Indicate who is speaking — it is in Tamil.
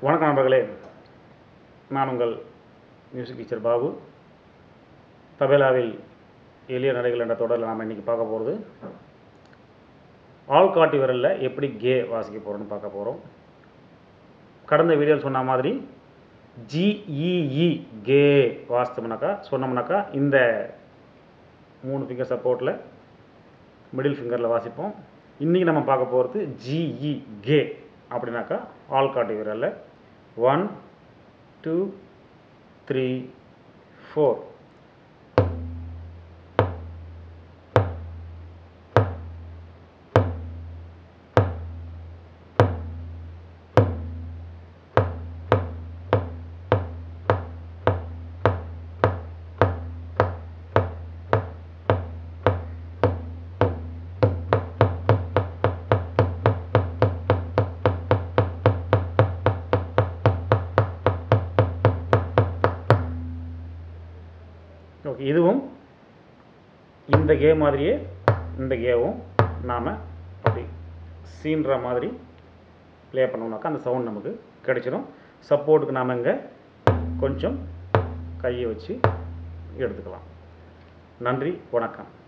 Speaker 1: வணக்கம் நண்பர்களே நான் உங்கள் மியூசிக் டீச்சர் பாபு தபேலாவில் எளிய நடைகள் என்ற தொடரில் நாம் இன்றைக்கி பார்க்க போகிறது ஆள்காட்டி விரலில் எப்படி கே வாசிக்க போகிறோன்னு பார்க்க போகிறோம் கடந்த வீடியோவில் சொன்ன மாதிரி ஜிஇஇ கே வாசித்தோம்னாக்கா சொன்னோம்னாக்கா இந்த மூணு ஃபிங்கர் சப்போர்ட்டில் மிடில் ஃபிங்கரில் வாசிப்போம் இன்றைக்கி நம்ம பார்க்க போகிறது ஜிஇ கே அப்படின்னாக்கா ஆள்காட்டி விரலில் one two three four okay இதுவும் இந்த கே மாதிரியே இந்த கேவும் நாம் அப்படி சீன்ற மாதிரி ப்ளே பண்ணோம்னாக்கா அந்த சவுண்ட் நமக்கு கிடைச்சிடும் சப்போர்ட்டுக்கு நாம் இங்கே கொஞ்சம் கையை வச்சு எடுத்துக்கலாம் நன்றி வணக்கம்